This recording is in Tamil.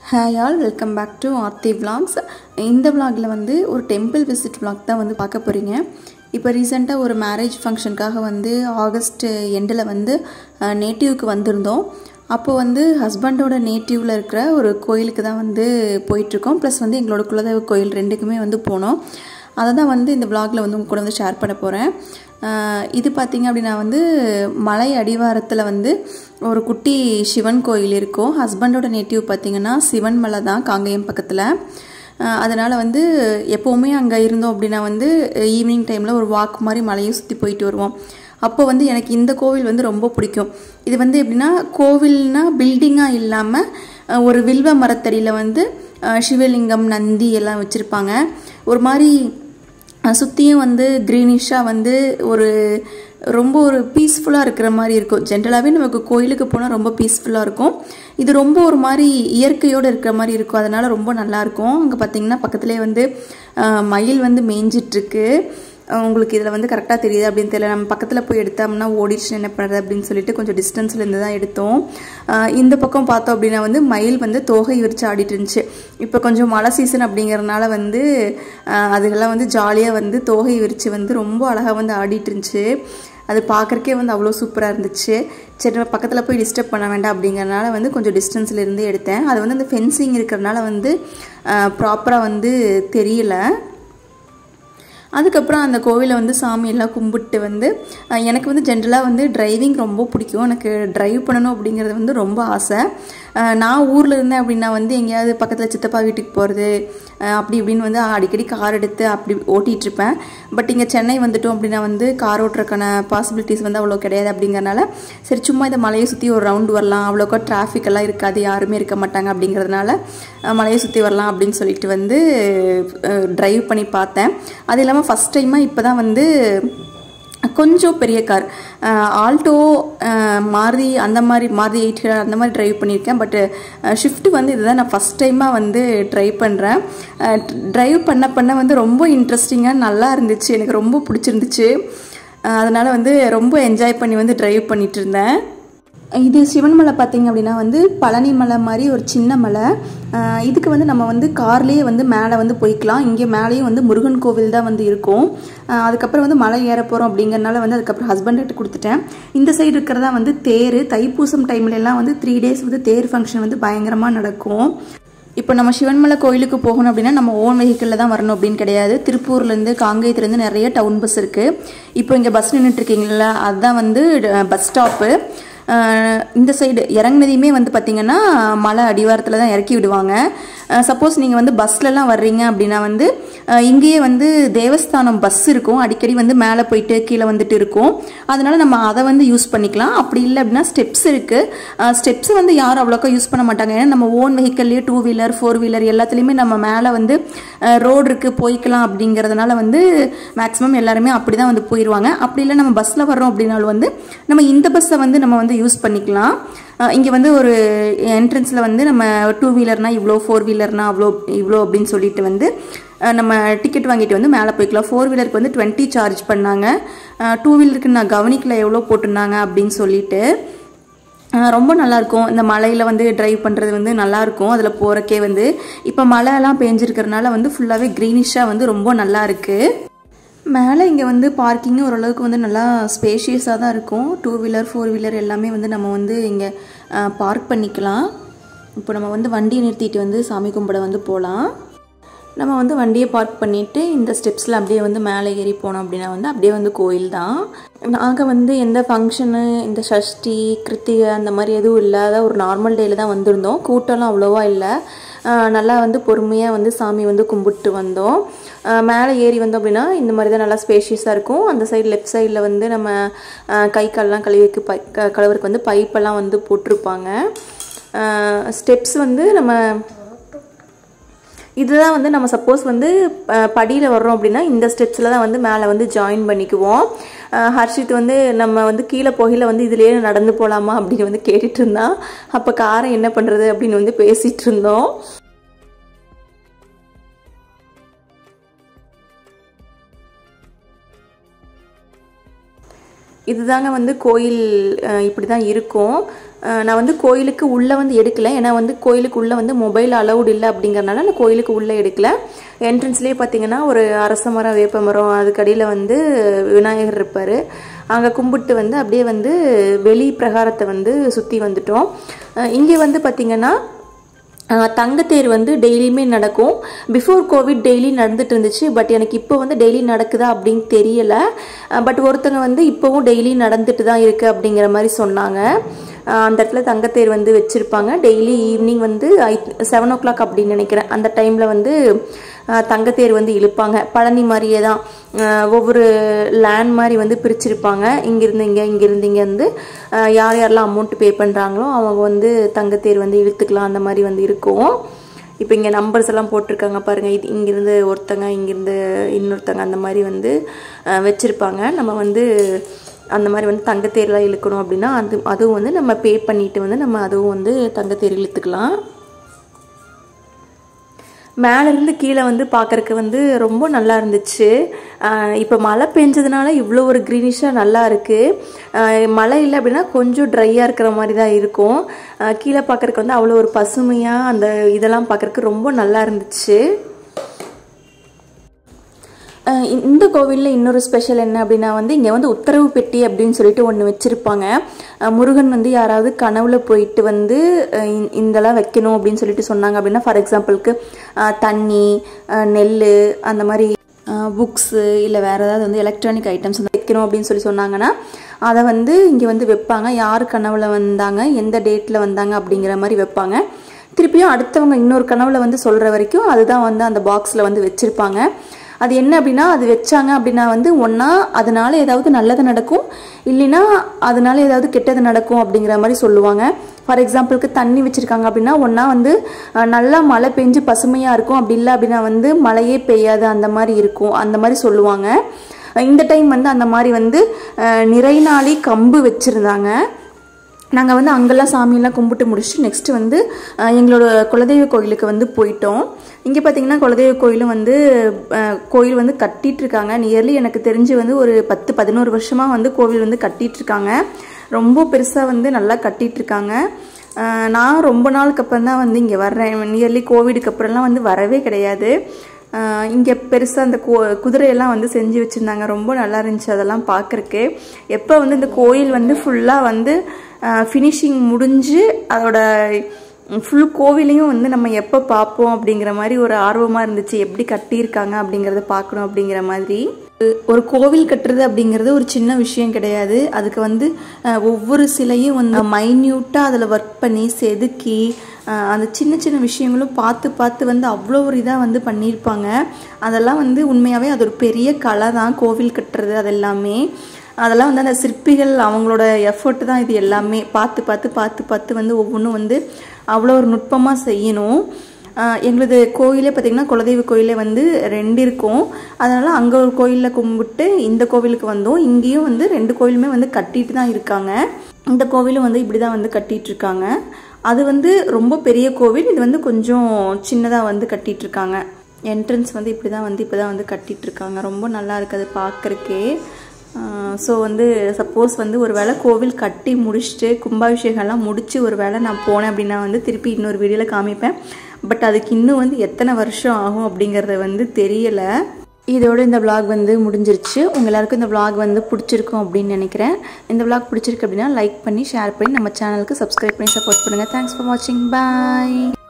hi all welcome back to Aarthi vlogs இந்த vlogல வந்து ஒரு டெம்பிள் விசிட் vlog தான் வந்து பார்க்க போகிறீங்க இப்போ ரீசெண்டாக ஒரு மேரேஜ் ஃபங்க்ஷனுக்காக வந்து ஆகஸ்ட் எண்டில் வந்து நேட்டிவ்க்கு வந்திருந்தோம் அப்போ வந்து ஹஸ்பண்டோட நேட்டிவில் இருக்கிற ஒரு கோயிலுக்கு தான் வந்து போயிட்டுருக்கோம் ப்ளஸ் வந்து எங்களோட குலதெய்வ கோயில் ரெண்டுக்குமே வந்து போனோம் அதை தான் வந்து இந்த vlogல வந்து உங்க கூட வந்து ஷேர் பண்ண போகிறேன் இது பார்த்திங்க அப்படின்னா வந்து மலை அடிவாரத்தில் வந்து ஒரு குட்டி சிவன் கோயில் இருக்கும் ஹஸ்பண்டோட நேட்டிவ் பார்த்திங்கன்னா சிவன் மலை தான் காங்கேயம் பக்கத்தில் அதனால் வந்து எப்போவுமே அங்கே இருந்தோம் அப்படின்னா வந்து ஈவினிங் டைமில் ஒரு வாக் மாதிரி மலையை சுற்றி போயிட்டு வருவோம் அப்போ வந்து எனக்கு இந்த கோவில் வந்து ரொம்ப பிடிக்கும் இது வந்து எப்படின்னா கோவில்னா பில்டிங்காக இல்லாமல் ஒரு வில்வ மரத்தடியில் வந்து சிவலிங்கம் நந்தி எல்லாம் வச்சுருப்பாங்க ஒரு மாதிரி சுற்றியும் வந்து க்ரீனிஷாக வந்து ஒரு ரொம்ப ஒரு பீஸ்ஃபுல்லாக இருக்கிற மாதிரி இருக்கும் ஜென்ரலாகவே நமக்கு கோயிலுக்கு போனால் ரொம்ப பீஸ்ஃபுல்லாக இருக்கும் இது ரொம்ப ஒரு மாதிரி இயற்கையோடு இருக்கிற மாதிரி இருக்கும் அதனால் ரொம்ப நல்லாயிருக்கும் அங்கே பார்த்தீங்கன்னா பக்கத்துலேயே வந்து மயில் வந்து மேய்ஞ்சிட்ருக்கு உங்களுக்கு இதில் வந்து கரெக்டாக தெரியுது அப்படின்னு தெரியல நம்ம பக்கத்தில் போய் எடுத்தோம்னா ஓடிடுச்சு என்ன பண்ணுறது அப்படின்னு சொல்லிட்டு கொஞ்சம் டிஸ்டன்ஸில் இருந்து தான் எடுத்தோம் இந்த பக்கம் பார்த்தோம் அப்படின்னா வந்து மயில் வந்து தோகை விரிச்சு ஆடிட்டு இருந்துச்சு இப்போ கொஞ்சம் மழை சீசன் அப்படிங்கிறனால வந்து அதுகெல்லாம் வந்து ஜாலியாக வந்து தோகை விரித்து வந்து ரொம்ப அழகாக வந்து ஆடிட்டு இருந்துச்சு அது பார்க்குறக்கே வந்து அவ்வளோ சூப்பராக இருந்துச்சு சரி நம்ம பக்கத்தில் போய் டிஸ்டர்ப் பண்ண வேண்டாம் அப்படிங்கிறனால வந்து கொஞ்சம் டிஸ்டன்ஸில் இருந்து எடுத்தேன் அது வந்து அந்த ஃபென்சிங் இருக்கிறனால வந்து ப்ராப்பராக வந்து தெரியல அதுக்கப்புறம் அந்த கோவிலை வந்து சாமியெல்லாம் கும்பிட்டு வந்து எனக்கு வந்து ஜென்ரலாக வந்து டிரைவிங் ரொம்ப பிடிக்கும் எனக்கு ட்ரைவ் பண்ணணும் அப்படிங்கிறது வந்து ரொம்ப ஆசை நான் ஊரில் இருந்தேன் அப்படின்னா வந்து எங்கேயாவது பக்கத்தில் சித்தப்பா வீட்டுக்கு போகிறது அப்படி இப்படின்னு வந்து அடிக்கடி கார் எடுத்து அப்படி ஓட்டிகிட்ருப்பேன் பட் இங்கே சென்னை வந்துட்டோம் அப்படின்னா வந்து கார் ஓட்டுறதுக்கான பாசிபிலிட்டிஸ் வந்து அவ்வளோ கிடையாது அப்படிங்கிறனால சரி சும்மா இந்த மலையை சுற்றி ஒரு ரவுண்டு வரலாம் அவ்வளோக்கா டிராஃபிக் எல்லாம் இருக்காது யாருமே இருக்க மாட்டாங்க அப்படிங்கிறதுனால மலையை சுற்றி வரலாம் அப்படின்னு சொல்லிட்டு வந்து ட்ரைவ் பண்ணி பார்த்தேன் அது இல்லாமல் ஃபஸ்ட் டைமாக இப்போ தான் வந்து கொஞ்சம் பெரிய கார் ஆல்டோ மாருதி அந்த மாதிரி மாருதி எயிட் அந்த மாதிரி ட்ரைவ் பண்ணியிருக்கேன் பட்டு ஷிஃப்ட் வந்து இதுதான் நான் ஃபஸ்ட் டைமாக வந்து ட்ரைவ் பண்ணுறேன் ட்ரைவ் பண்ண பண்ண வந்து ரொம்ப இன்ட்ரெஸ்டிங்காக நல்லா இருந்துச்சு எனக்கு ரொம்ப பிடிச்சிருந்துச்சு அதனால் வந்து ரொம்ப என்ஜாய் பண்ணி வந்து ட்ரைவ் பண்ணிகிட்டு இருந்தேன் இது சிவன் மலை பார்த்திங்க அப்படின்னா வந்து பழனி மலை மாதிரி ஒரு சின்ன மலை இதுக்கு வந்து நம்ம வந்து கார்லேயே வந்து மேலே வந்து போய்க்கலாம் இங்கே மேலேயும் வந்து முருகன் கோவில் தான் வந்து இருக்கும் அதுக்கப்புறம் வந்து மலை ஏற போகிறோம் அப்படிங்கிறனால வந்து அதுக்கப்புறம் ஹஸ்பண்ட்கிட்ட கொடுத்துட்டேன் இந்த சைடு இருக்கிறதா வந்து தேர் தைப்பூசம் டைம்லலாம் வந்து த்ரீ டேஸ் வந்து தேர் ஃபங்க்ஷன் வந்து பயங்கரமாக நடக்கும் இப்போ நம்ம சிவன்மலை கோயிலுக்கு போகணும் அப்படின்னா நம்ம ஓன் வெஹிக்கிளில் தான் வரணும் அப்படின்னு கிடையாது திருப்பூர்லேருந்து காங்கேயத்துலேருந்து நிறைய டவுன் பஸ் இருக்குது இப்போ இங்கே பஸ் நின்றுட்டுருக்கீங்களா அதுதான் வந்து பஸ் ஸ்டாப்பு இந்த சைடு இறங்குனதையுமே வந்து பார்த்திங்கன்னா மலை அடிவாரத்தில் தான் இறக்கி விடுவாங்க சப்போஸ் நீங்கள் வந்து பஸ்லலாம் வர்றீங்க அப்படின்னா வந்து இங்கேயே வந்து தேவஸ்தானம் பஸ் இருக்கும் அடிக்கடி வந்து மேலே போயிட்டு கீழே வந்துட்டு இருக்கும் அதனால் நம்ம அதை வந்து யூஸ் பண்ணிக்கலாம் அப்படி இல்லை அப்படின்னா ஸ்டெப்ஸ் இருக்குது ஸ்டெப்ஸ் வந்து யாரும் அவ்வளோக்கா யூஸ் பண்ண மாட்டாங்க ஏன்னா நம்ம ஓன் வெஹிக்கல்லையே டூ வீலர் ஃபோர் வீலர் எல்லாத்துலேயுமே நம்ம மேலே வந்து ரோடு இருக்குது போய்க்கலாம் அப்படிங்கிறதுனால வந்து மேக்ஸிமம் எல்லாருமே அப்படி தான் வந்து போயிடுவாங்க அப்படி இல்லை நம்ம பஸ்ஸில் வர்றோம் அப்படின்னாலும் வந்து நம்ம இந்த பஸ்ஸை வந்து நம்ம வந்து யூஸ் பண்ணிக்கலாம் இங்கே வந்து ஒரு என்ட்ரன்ஸில் வந்து நம்ம டூ வீலர்னால் இவ்வளோ ஃபோர் வீலர்னால் அவ்வளோ இவ்வளோ அப்படின்னு சொல்லிட்டு வந்து நம்ம டிக்கெட் வாங்கிட்டு வந்து மேலே போய்க்கலாம் ஃபோர் வீலருக்கு வந்து டுவெண்ட்டி சார்ஜ் பண்ணாங்க டூ வீலருக்கு நான் கவனிக்கல எவ்வளோ போட்டிருந்தாங்க அப்படின்னு சொல்லிட்டு ரொம்ப நல்லாயிருக்கும் இந்த மலையில் வந்து ட்ரைவ் பண்ணுறது வந்து நல்லாயிருக்கும் அதில் போகிறக்கே வந்து இப்போ மழையெல்லாம் பேஞ்சிருக்கிறதுனால வந்து ஃபுல்லாகவே க்ரீனிஷாக வந்து ரொம்ப நல்லா இருக்குது மேலே இங்கே வந்து பார்க்கிங்கும் ஓரளவுக்கு வந்து நல்லா ஸ்பேஷியஸாக தான் இருக்கும் டூ வீலர் ஃபோர் வீலர் எல்லாமே வந்து நம்ம வந்து இங்கே பார்க் பண்ணிக்கலாம் இப்போ நம்ம வந்து வண்டியை நிறுத்திட்டு வந்து சாமி கும்பிட வந்து போகலாம் நம்ம வந்து வண்டியை பார்க் பண்ணிவிட்டு இந்த ஸ்டெப்ஸில் அப்படியே வந்து மேலே ஏறி போனோம் அப்படின்னா வந்து அப்படியே வந்து கோயில் தான் நாங்கள் வந்து எந்த ஃபங்க்ஷனு இந்த சஷ்டி கிருத்திகை அந்த மாதிரி எதுவும் இல்லாத ஒரு நார்மல் டேயில் தான் வந்திருந்தோம் கூட்டம்லாம் அவ்வளோவா இல்லை நல்லா வந்து பொறுமையாக வந்து சாமி வந்து கும்பிட்டு வந்தோம் மேலே ஏறி வந்தோம் அப்படின்னா இந்த மாதிரி தான் நல்லா ஸ்பேஷியஸாக இருக்கும் அந்த சைடு லெஃப்ட் சைடில் வந்து நம்ம கை கால்லாம் கழுவிக்கு பை கழுவுறதுக்கு வந்து பைப்பெல்லாம் வந்து போட்டிருப்பாங்க ஸ்டெப்ஸ் வந்து நம்ம இதுதான் வந்து நம்ம சப்போஸ் வந்து படியில் வர்றோம் அப்படின்னா இந்த ஸ்டெப்ஸில் தான் வந்து மேலே வந்து ஜாயின் பண்ணிக்குவோம் ஹர்ஷித் வந்து நம்ம வந்து கீழே போகையில் வந்து இதுலேயே நடந்து போகலாமா அப்படின்னு வந்து கேட்டுட்டு இருந்தான் அப்போ காரை என்ன பண்ணுறது அப்படின்னு வந்து பேசிகிட்டு இருந்தோம் இதுதாங்க வந்து கோயில் அஹ், இப்படி தான் இருக்கும் அஹ், நான் வந்து கோயிலுக்கு உள்ளே வந்து எடுக்கல ஏன்னா வந்து கோயிலுக்கு உள்ளே வந்து மொபைல் அலௌட் இல்லை அப்படிங்கறனால நான் கோயிலுக்கு உள்ளே எடுக்கல என்ட்ரன்ஸ்லேயே பார்த்தீங்கன்னா ஒரு அரச மரம் வேப்ப மரம் அதுக்கடியில் வந்து விநாயகர் இருப்பார் அங்கே கும்பிட்டு வந்து அப்படியே வந்து வெளி பிரகாரத்தை வந்து சுற்றி வந்துட்டோம் இங்கே வந்து பார்த்திங்கன்னா ஆஹ் தங்கத்தேர் வந்து டெய்லியுமே நடக்கும் பிஃபோர் கோவிட் டெய்லி நடந்துட்டு இருந்துச்சு பட் எனக்கு இப்போ வந்து டெய்லி நடக்குதா அப்படின்னு தெரியல பட் ஒருத்தங்க வந்து இப்போவும் டெய்லி நடந்துட்டு தான் இருக்கு அப்படிங்கிற மாதிரி சொன்னாங்க ஆஹ் அந்த இடத்துல தங்கத்தேர் வந்து வச்சுருப்பாங்க டெய்லி ஈவினிங் வந்து ஐ செவன் ஓ கிளாக் அப்படின்னு நினைக்கிறேன் அந்த டைமில் வந்து ஆஹ் தங்கத்தேர் வந்து இழுப்பாங்க பழனி மாதிரியே தான் ஆஹ் ஒவ்வொரு லேண்ட் மாதிரி வந்து பிரிச்சிருப்பாங்க இங்கிருந்து இங்கே இங்கிருந்து இங்கே வந்து ஆஹ் யார் யாரெல்லாம் அமௌண்ட் பே பண்ணுறாங்களோ அவங்க வந்து தங்கத்தேர் வந்து இழுத்துக்கலாம் அந்த மாதிரி வந்து இருக்கும் இப்போ இங்கே நம்பர்ஸ் எல்லாம் போட்டிருக்காங்க பாருங்கள் இது இங்கிருந்து ஒருத்தங்க இங்கிருந்து இன்னொருத்தங்க அந்த மாதிரி வந்து ஆஹ் வச்சிருப்பாங்க நம்ம வந்து அந்த மாதிரி வந்து தங்கத்தேர்லாம் இழுக்கணும் அப்படின்னா அது அதுவும் வந்து நம்ம பே பண்ணிட்டு வந்து நம்ம அதுவும் வந்து தங்கத்தேர் இழுத்துக்கலாம் மேலேருந்து கீழே வந்து பார்க்கறக்கு வந்து ரொம்ப நல்லா இருந்துச்சு இப்போ மழை பெஞ்சதுனால இவ்வளோ ஒரு க்ரீனிஷாக நல்லா இருக்குது மழை இல்லை அப்படின்னா கொஞ்சம் ட்ரையாக இருக்கிற மாதிரி தான் இருக்கும் அஹ் கீழே பார்க்கறக்கு வந்து அவ்வளோ ஒரு பசுமையாக அந்த இதெல்லாம் பார்க்கறக்கு ரொம்ப நல்லா இருந்துச்சு அஹ் இந்த- இந்த கோவிலில் இன்னொரு ஸ்பெஷல் என்ன அப்படின்னா வந்து இங்கே வந்து உத்தரவு பெட்டி அப்படின்னு சொல்லிட்டு ஒன்று வச்சுருப்பாங்க முருகன் வந்து யாராவது கனவுல போயிட்டு வந்து அஹ் இந்த- இதெல்லாம் வைக்கணும் அப்படின்னு சொல்லிட்டு சொன்னாங்க அப்படின்னா ஃபார் எக்ஸாம்பிளுக்கு தண்ணி நெல் அந்த மாதிரி புக்ஸு இல்லை வேறு ஏதாவது வந்து எலக்ட்ரானிக் ஐட்டம்ஸ் வந்து வைக்கணும் அப்படின்னு சொல்லி சொன்னாங்கன்னா அதை வந்து இங்கே வந்து வைப்பாங்க யார் கனவுல வந்தாங்க எந்த டேட்டில் வந்தாங்க அப்படிங்கிற மாதிரி வைப்பாங்க திருப்பியும் அடுத்தவங்க இன்னொரு கனவுல வந்து சொல்கிற வரைக்கும் அதுதான் வந்து அந்த பாக்ஸில் வந்து வச்சுருப்பாங்க அது என்ன அப்படின்னா அது வச்சாங்க அப்படின்னா வந்து ஒன்றா அதனால ஏதாவது நல்லது நடக்கும் இல்லைன்னா அதனால ஏதாவது கெட்டது நடக்கும் அப்படிங்கிற மாதிரி சொல்லுவாங்க ஃபார் எக்ஸாம்பிளுக்கு தண்ணி வச்சுருக்காங்க அப்படின்னா ஒன்றா வந்து அஹ், நல்லா மழை பெஞ்சு பசுமையாக இருக்கும் அப்படி இல்லை அப்படின்னா வந்து மழையே பெய்யாது அந்த மாதிரி இருக்கும் அந்த மாதிரி சொல்லுவாங்க இந்த டைம் வந்து அந்த மாதிரி வந்து அஹ், நிறைநாளி கம்பு வச்சுருந்தாங்க நாங்கள் வந்து அங்கெல்லாம் சாமியெல்லாம் கும்பிட்டு முடிச்சுட்டு நெக்ஸ்ட்டு வந்து அஹ், எங்களோட குலதெய்வ கோயிலுக்கு வந்து போயிட்டோம் இங்கே பார்த்தீங்கன்னா குலதெய்வ கோயிலும் வந்து அஹ், கோயில் வந்து கட்டிட்டு இருக்காங்க நியர்லி எனக்கு தெரிஞ்சு வந்து ஒரு பத்து பதினோரு வருஷமாக வந்து கோவில் வந்து கட்டிட்டு இருக்காங்க ரொம்ப பெருசாக வந்து நல்லா கட்டிட்டு இருக்காங்க அஹ், நான் ரொம்ப நாளுக்கு அப்புறம் தான் வந்து இங்கே வர்றேன் நியர்லி கோவிடுக்கு அப்புறம்லாம் வந்து வரவே கிடையாது இங்கே பெருசாக அந்த கோ குதிரையெல்லாம் வந்து செஞ்சு வச்சுருந்தாங்க ரொம்ப நல்லா இருந்துச்சு அதெல்லாம் பார்க்குறக்கு எப்போ வந்து இந்த கோயில் வந்து ஃபுல்லாக வந்து ஃபினிஷிங் முடிஞ்சு அதோட ஃபுல் கோவிலையும் வந்து நம்ம எப்போ பார்ப்போம் அப்படிங்கிற மாதிரி ஒரு ஆர்வமாக இருந்துச்சு எப்படி கட்டியிருக்காங்க அப்படிங்கிறத பார்க்கணும் அப்படிங்கிற மாதிரி ஒரு கோவில் கட்டுறது அப்படிங்கிறது ஒரு சின்ன விஷயம் கிடையாது அதுக்கு வந்து அஹ், ஒவ்வொரு சிலையும் வந்து மைன்யூட்டாக அதில் ஒர்க் பண்ணி செதுக்கி அஹ், அந்த சின்ன சின்ன விஷயங்களும் பார்த்து பார்த்து வந்து அவ்வளோ ஒரு இதாக வந்து பண்ணியிருப்பாங்க அதெல்லாம் வந்து உண்மையாகவே அது ஒரு பெரிய கலை தான் கோவில் கட்டுறது அது எல்லாமே அதெல்லாம் வந்து அந்த சிற்பிகள் அவங்களோட எஃபர்ட் தான் இது எல்லாமே பார்த்து பார்த்து பார்த்து பார்த்து வந்து ஒவ்வொன்றும் வந்து அவ்வளோ ஒரு நுட்பமாக செய்யணும் ஆஹ் எங்களது கோயிலே பார்த்திங்கன்னா குலதெய்வ கோயிலே வந்து ரெண்டு இருக்கும் அதனால் அங்கே ஒரு கோயிலில் கும்பிட்டு இந்த கோவிலுக்கு வந்தோம் இங்கேயும் வந்து ரெண்டு கோயிலுமே வந்து கட்டிட்டு தான் இருக்காங்க இந்த கோவிலும் வந்து இப்படி தான் வந்து கட்டிட்டு இருக்காங்க அது வந்து ரொம்ப பெரிய கோவில் இது வந்து கொஞ்சம் சின்னதாக வந்து கட்டிட்டு இருக்காங்க என்ட்ரன்ஸ் வந்து இப்படி தான் வந்து இப்போ தான் வந்து கட்டிட்டு இருக்காங்க ரொம்ப நல்லா இருக்குது அது பார்க்குறக்கே ஸோ வந்து சப்போஸ் வந்து ஒரு வேளை கோவில் கட்டி முடிச்சுட்டு கும்பாபிஷேகம்லாம் முடிச்சு ஒரு வேளை நான் போனேன் அப்படின்னா வந்து திருப்பி இன்னொரு வீடியோவில் காமிப்பேன் பட் அதுக்கு இன்னும் வந்து எத்தனை வருஷம் ஆகும் அப்படிங்கிறத வந்து தெரியலை இதோட இந்த vlog வந்து முடிஞ்சிருச்சு உங்க எல்லாருக்கும் இந்த vlog வந்து பிடிச்சிருக்கும் அப்படின்னு நினைக்கிறேன் இந்த vlog பிடிச்சிருக்கு அப்படின்னா லைக் பண்ணி ஷேர் பண்ணி நம்ம சேனலுக்கு சப்ஸ்கிரைப் பண்ணி சப்போர்ட் பண்ணுங்கள் தேங்க்ஸ் ஃபார் வாட்சிங் பாய்